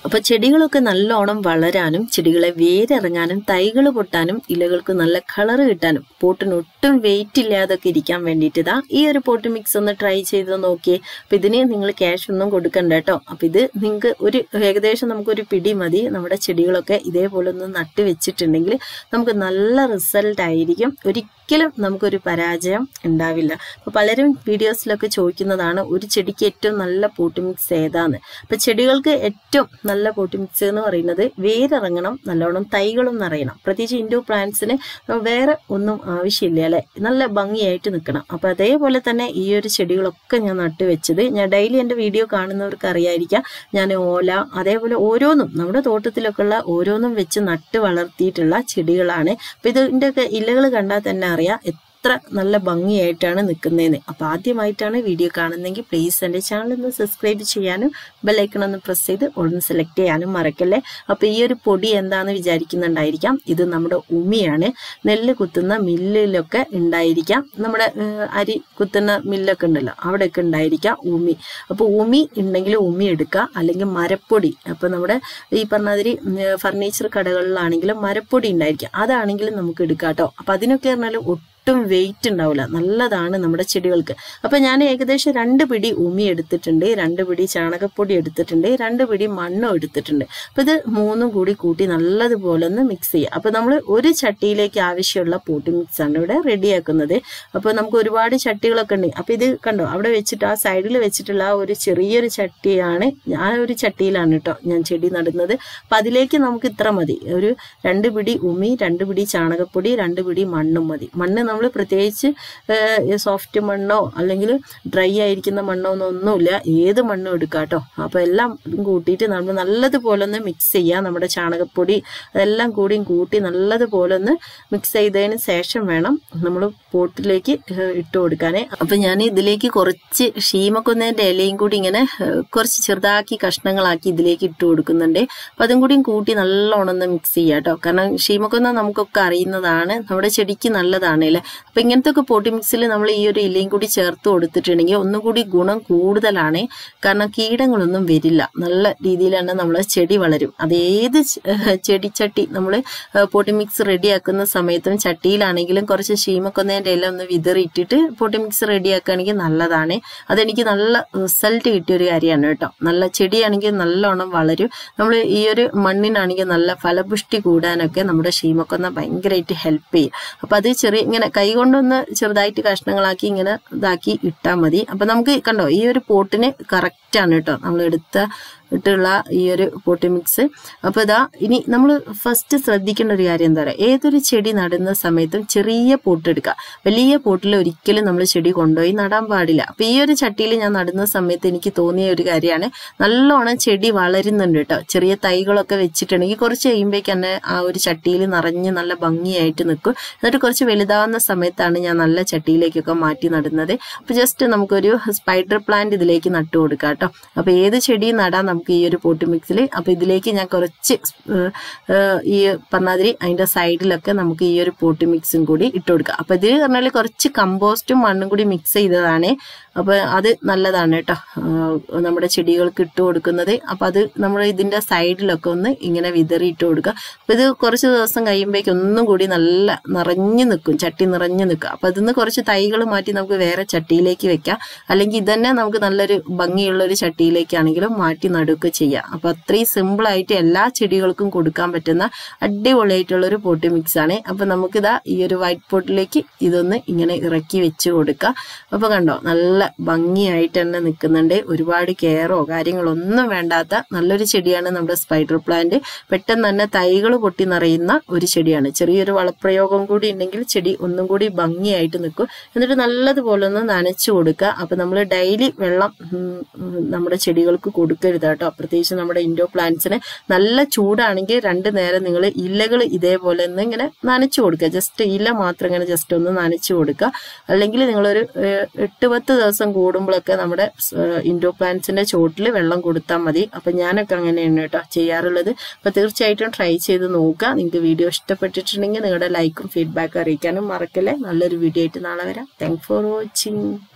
അപ്പൊ ചെടികളൊക്കെ നല്ലോണം വളരാനും ചെടികളെ വേരിറങ്ങാനും തൈകൾ പൊട്ടാനും ഇലകൾക്ക് നല്ല കളർ കിട്ടാനും പോട്ടിന് ഒട്ടും വെയിറ്റ് ഇല്ലാതൊക്കെ ഇരിക്കാൻ വേണ്ടിയിട്ട് ഇതാ ഈ ഒരു പോട്ട് മിക്സ് ഒന്ന് ട്രൈ ചെയ്ത് നോക്കിയേ അപ്പൊ ഇതിന് നിങ്ങൾ ക്യാഷ് ഒന്നും കൊടുക്കണ്ട കേട്ടോ അപ്പൊ ഇത് നിങ്ങൾക്ക് ഒരു ഏകദേശം നമുക്കൊരു പിടി മതി നമ്മുടെ ചെടികളൊക്കെ ഇതേപോലെ ഒന്ന് നട്ട് വെച്ചിട്ടുണ്ടെങ്കിൽ നമുക്ക് നല്ല റിസൾട്ട് ആയിരിക്കും ഒരിക്കലും നമുക്കൊരു പരാജയം ഉണ്ടാവില്ല അപ്പൊ പലരും വീഡിയോസിലൊക്കെ ചോദിക്കുന്നതാണ് ഒരു ചെടിക്ക് ഏറ്റവും നല്ല പോട്ട് മിക്സ് ഏതാന്ന് അപ്പൊ ചെടികൾക്ക് ഏറ്റവും നല്ല പോട്ട് മിക്സ് എന്ന് പറയുന്നത് വേരിറങ്ങണം നല്ലോണം തൈകളും നിറയണം പ്രത്യേകിച്ച് ഇൻഡോ പ്ലാന്റ്സിന് വേറെ ഒന്നും ആവശ്യമില്ല അല്ലെ നല്ല ഭംഗിയായിട്ട് നിൽക്കണം അപ്പൊ അതേപോലെ തന്നെ ഈ ഒരു ചെടികളൊക്കെ ഞാൻ നട്ടു വെച്ചത് ഞാൻ ഡെയിലി എൻ്റെ വീഡിയോ കാണുന്നവർക്ക് അറിയായിരിക്കാം ഞാൻ ഓല അതേപോലെ ഓരോന്നും നമ്മുടെ തോട്ടത്തിലൊക്കെ ഉള്ള ഓരോന്നും വെച്ച് നട്ട് വളർത്തിയിട്ടുള്ള ചെടികളാണ് അപ്പൊ ഇതിൻ്റെ ഒക്കെ ഇലകൾ കണ്ടാൽ തന്നെ അറിയാം എത്ര നല്ല ഭംഗിയായിട്ടാണ് നിൽക്കുന്നതെന്ന് അപ്പോൾ ആദ്യമായിട്ടാണ് വീഡിയോ കാണുന്നതെങ്കിൽ പ്ലീസ് എൻ്റെ ചാനൽ ഒന്ന് സബ്സ്ക്രൈബ് ചെയ്യാനും ബെല്ലൈക്കൺ ഒന്ന് പ്രസ് ചെയ്ത് ഒന്ന് സെലക്ട് ചെയ്യാനും മറക്കല്ലേ അപ്പോൾ ഈ ഒരു പൊടി എന്താണെന്ന് വിചാരിക്കുന്നുണ്ടായിരിക്കാം ഇത് നമ്മുടെ ഉമിയാണ് നെല്ല് കുത്തുന്ന മില്ലിലൊക്കെ ഉണ്ടായിരിക്കാം നമ്മുടെ ഏഹ്, അരി കുത്തുന്ന മില്ലൊക്കെ ഉണ്ടല്ലോ അവിടെയൊക്കെ ഉണ്ടായിരിക്കാം ഉമി അപ്പോൾ ഉമി ഉണ്ടെങ്കിൽ ഉമി എടുക്കുക അല്ലെങ്കിൽ മരപ്പൊടി അപ്പോൾ നമ്മുടെ ഈ പറഞ്ഞാതിരി ഫർണിച്ചർ കടകളിലാണെങ്കിലും മരപ്പൊടി ഉണ്ടായിരിക്കാം അതാണെങ്കിലും നമുക്ക് എടുക്കാം കേട്ടോ അപ്പോൾ അതിനൊക്കെ പറഞ്ഞാൽ ഒട്ടും വെയിറ്റ് ഉണ്ടാവില്ല നല്ലതാണ് നമ്മുടെ ചെടികൾക്ക് അപ്പൊ ഞാൻ ഏകദേശം രണ്ട് പിടി ഉമി എടുത്തിട്ടുണ്ട് രണ്ട് പിടി ചാണകപ്പൊടി എടുത്തിട്ടുണ്ട് രണ്ട് പിടി മണ്ണും എടുത്തിട്ടുണ്ട് അപ്പൊ ഇത് മൂന്നും കൂടി കൂട്ടി നല്ലതുപോലെ ഒന്ന് മിക്സ് ചെയ്യുക അപ്പൊ നമ്മൾ ഒരു ചട്ടിയിലേക്ക് ആവശ്യമുള്ള പോട്ടി മിക്സ് ആണ് ഇവിടെ റെഡിയാക്കുന്നത് അപ്പൊ നമുക്ക് ഒരുപാട് ചട്ടികളൊക്കെ ഉണ്ട് അപ്പൊ ഇത് കണ്ടോ അവിടെ വെച്ചിട്ട് ആ സൈഡിൽ വെച്ചിട്ടുള്ള ആ ഒരു ചെറിയൊരു ചട്ടിയാണ് ആ ഒരു ചട്ടിയിലാണ് കേട്ടോ ഞാൻ ചെടി നടുന്നത് അപ്പൊ അതിലേക്ക് നമുക്ക് ഇത്ര മതി ഒരു രണ്ട് പിടി ഉമി രണ്ട് പിടി ചാണകപ്പൊടി രണ്ട് പിടി മണ്ണും മതി മണ്ണ് നമ്മൾ പ്രത്യേകിച്ച് സോഫ്റ്റ് മണ്ണോ അല്ലെങ്കിൽ ഡ്രൈ ആയിരിക്കുന്ന മണ്ണോ ഒന്നും ഒന്നുമില്ല ഏത് മണ്ണും എടുക്കാം കേട്ടോ അപ്പോൾ എല്ലാം കൂട്ടിയിട്ട് നമ്മൾ നല്ലതുപോലെ ഒന്ന് മിക്സ് ചെയ്യുക നമ്മുടെ ചാണകപ്പൊടി അതെല്ലാം കൂടിയും കൂട്ടി നല്ലതുപോലെ ഒന്ന് മിക്സ് ചെയ്തതിന് ശേഷം വേണം നമ്മൾ പോട്ടിലേക്ക് ഇട്ട് കൊടുക്കാനേ അപ്പം ഞാൻ ഇതിലേക്ക് കുറച്ച് ഷീമക്കൊന്നതിൻ്റെ ഇലയും കൂടി ഇങ്ങനെ ഏഹ്, കുറച്ച് ചെറുതാക്കി കഷ്ണങ്ങളാക്കി ഇതിലേക്ക് ഇട്ട് കൊടുക്കുന്നുണ്ട് അപ്പം അതും കൂടിയും കൂട്ടി നല്ലോണം ഒന്ന് മിക്സ് ചെയ്യുക കേട്ടോ കാരണം ഷീമക്കൊന്ന നമുക്കൊക്കെ അറിയുന്നതാണ് നമ്മുടെ ചെടിക്ക് നല്ലതാണ് അല്ലേ അപ്പം ഇങ്ങനത്തെ ഒക്കെ പോട്ടി മിക്സിൽ നമ്മൾ ഈ ഒരു ഇലയും കൂടി ചേർത്ത് കൊടുത്തിട്ടുണ്ടെങ്കിൽ ഒന്നും കൂടി ഗുണം കൂടുതലാണ് കാരണം കീടങ്ങളൊന്നും വരില്ല നല്ല രീതിയിലാണ് നമ്മളെ ചെടി വളരും അത് ഏത് ച- ഏഹ് ചെടിച്ചട്ടി നമ്മൾ പോട്ടി മിക്സ് റെഡിയാക്കുന്ന സമയത്തും ചട്ടിയിലാണെങ്കിലും കുറച്ച് ശീമക്കൊന്നതിൻ്റെ ഇല ഒന്ന് വിതറിയിട്ടിട്ട് പോട്ടി മിക്സ് റെഡിയാക്കുകയാണെങ്കിൽ നല്ലതാണ് അതെനിക്ക് നല്ല റിസൾട്ട് കിട്ടിയ ഒരു കാര്യമാണ് കേട്ടോ നല്ല ചെടിയാണെങ്കിൽ നല്ലോണം വളരും നമ്മൾ ഈ ഒരു മണ്ണിനാണെങ്കിൽ നല്ല ഫലപുഷ്ടി കൂടാനൊക്കെ നമ്മുടെ ശീമക്കൊന്ന ഭയങ്കരമായിട്ട് ഹെൽപ്പ് ചെയ്യും അപ്പൊ അത് ചെറിയ ഇങ്ങനെ കൈ കൊണ്ടൊന്ന് ചെറുതായിട്ട് കഷ്ണങ്ങളാക്കി ഇങ്ങനെ ഇതാക്കി ഇട്ടാൽ മതി അപ്പൊ നമുക്ക് കണ്ടോ ഈ ഒരു പോട്ടിന് കറക്റ്റ് ആണ് കേട്ടോ നമ്മൾ എടുത്ത ഇട്ടുള്ള ഈ ഒരു പോട്ടി മിക്സ് അപ്പൊ ഇതാ ഇനി നമ്മൾ ഫസ്റ്റ് ശ്രദ്ധിക്കേണ്ട ഒരു കാര്യം എന്താ പറയുക ഏതൊരു ചെടി നടുന്ന സമയത്തും ചെറിയ പോട്ട് എടുക്കുക വലിയ പോട്ടിൽ ഒരിക്കലും നമ്മൾ ചെടി കൊണ്ടുപോയി നടാൻ പാടില്ല അപ്പൊ ഈ ഒരു ചട്ടിയിൽ ഞാൻ നടുന്ന സമയത്ത് എനിക്ക് തോന്നിയ ഒരു കാര്യമാണ് നല്ലോണം ചെടി വളരുന്നുണ്ട് കേട്ടോ ചെറിയ തൈകളൊക്കെ വെച്ചിട്ടുണ്ടെങ്കിൽ കുറച്ച് കഴിയുമ്പോഴേക്ക് തന്നെ ആ ഒരു ചട്ടിയിൽ നിറഞ്ഞ് നല്ല ഭംഗിയായിട്ട് നിൽക്കും എന്നിട്ട് കുറച്ച് വലുതാവുന്ന സമയത്താണ് ഞാൻ നല്ല ചട്ടിയിലേക്കൊക്കെ മാറ്റി നടുന്നത് അപ്പൊ ജസ്റ്റ് നമുക്കൊരു സ്പൈഡർ പ്ലാന്റ് ഇതിലേക്ക് നട്ടു കൊടുക്കാം കേട്ടോ അപ്പൊ ഏത് ചെടിയും നടാം നമുക്ക് ഈ ഒരു പോട്ട് മിക്സിൽ അപ്പൊ ഇതിലേക്ക് ഞാൻ കുറച്ച് ഏഹ്, ഏഹ്, ഈ പറഞ്ഞാതിരി അതിന്റെ സൈഡിലൊക്കെ നമുക്ക് ഈ ഒരു പോട്ട് മിക്സും കൂടി ഇട്ട് കൊടുക്കാം അപ്പൊ ഇതിൽ പറഞ്ഞാൽ കുറച്ച് കമ്പോസ്റ്റും മണ്ണും കൂടി മിക്സ് ചെയ്തതാണ് അപ്പൊ അത് നല്ലതാണ് കേട്ടോ ആഹ് നമ്മുടെ ചെടികൾക്ക് ഇട്ട് കൊടുക്കുന്നത് അപ്പൊ അത് നമ്മൾ ഇതിന്റെ സൈഡിലൊക്കെ ഒന്ന് ഇങ്ങനെ വിതറി ഇട്ട് കൊടുക്കുക അപ്പൊ ഇത് കുറച്ച് ദിവസം കഴിയുമ്പോഴേക്കും ഒന്നും കൂടി നല്ല നിറഞ്ഞു നിൽക്കും ചട്ടി നിറഞ്ഞു നിൽക്കും അപ്പൊ അതിന്ന് കുറച്ച് തൈകൾ മാറ്റി നമുക്ക് വേറെ ചട്ടിയിലേക്ക് വെക്കാം അല്ലെങ്കിൽ ഇതന്നെ നമുക്ക് നല്ലൊരു ഭംഗിയുള്ള ഒരു ചട്ടിയിലേക്കാണെങ്കിലും മാറ്റി നടുകയൊക്കെ ചെയ്യാം അപ്പൊ അത്രയും സിമ്പിൾ ആയിട്ട് എല്ലാ ചെടികൾക്കും കൊടുക്കാൻ പറ്റുന്ന അടിപൊളിയായിട്ടുള്ള ഒരു പോട്ടി മിക്സ് ആണ് അപ്പൊ നമുക്കിതാ ഈ ഒരു വൈറ്റ് പോട്ടിലേക്ക് ഇതൊന്ന് ഇങ്ങനെ ഇറക്കി വെച്ച് കൊടുക്കാം അപ്പൊ കണ്ടോ നല്ല ഭംഗിയായിട്ട് തന്നെ നിൽക്കുന്നുണ്ട് ഒരുപാട് കെയറോ കാര്യങ്ങളോ ഒന്നും വേണ്ടാത്ത നല്ലൊരു ചെടിയാണ് നമ്മുടെ സ്പൈഡർ പ്ലാന്റ് പെട്ടെന്ന് തന്നെ തൈകൾ പൊട്ടി നിറയുന്ന ഒരു ചെടിയാണ് ചെറിയൊരു വളപ്രയോഗം കൂടി ഉണ്ടെങ്കിൽ ചെടി ഒന്നും കൂടി ഭംഗിയായിട്ട് നിൽക്കും എന്നിട്ട് നല്ലതുപോലെ ഒന്ന് നനച്ചു കൊടുക്കുക അപ്പൊ നമ്മൾ ഡെയിലി വെള്ളം ഉം, ഉം, നമ്മുടെ ചെടികൾക്ക് കൊടുക്കരുത് കേട്ടോ പ്രത്യേകിച്ച് നമ്മുടെ ഇൻഡോ പ്ലാന്റ്സിന് നല്ല ചൂടാണെങ്കിൽ രണ്ട് നേരം നിങ്ങൾ ഇലകൾ ഇതേപോലെ ഒന്ന് ഇങ്ങനെ നനച്ചു കൊടുക്കുക ജസ്റ്റ് ഇല മാത്രം ഇങ്ങനെ ജസ്റ്റ് ഒന്ന് നനച്ചു കൊടുക്കുക അല്ലെങ്കിൽ നിങ്ങളൊരു ഏഹ്, എട്ട് പത്ത് ദിവസം കൂടുമ്പോഴൊക്കെ നമ്മുടെ ഇൻഡോ പ്ലാന്റ്സിന്റെ ചോട്ടിൽ വെള്ളം കൊടുത്താൽ മതി അപ്പൊ ഞാനൊക്കെ അങ്ങനെയാണ് കേട്ടോ ചെയ്യാറുള്ളത് അപ്പൊ തീർച്ചയായിട്ടും ട്രൈ ചെയ്ത് നോക്കുക നിങ്ങൾക്ക് വീഡിയോ ഇഷ്ടപ്പെട്ടിട്ടുണ്ടെങ്കിൽ നിങ്ങളുടെ ലൈക്കും ഫീഡ്ബാക്കും അറിയിക്കാനും മറക്കല്ലേ നല്ലൊരു വീഡിയോ ആയിട്ട് നാളെ വരാം താങ്ക് ഫോർ വാച്ചിങ്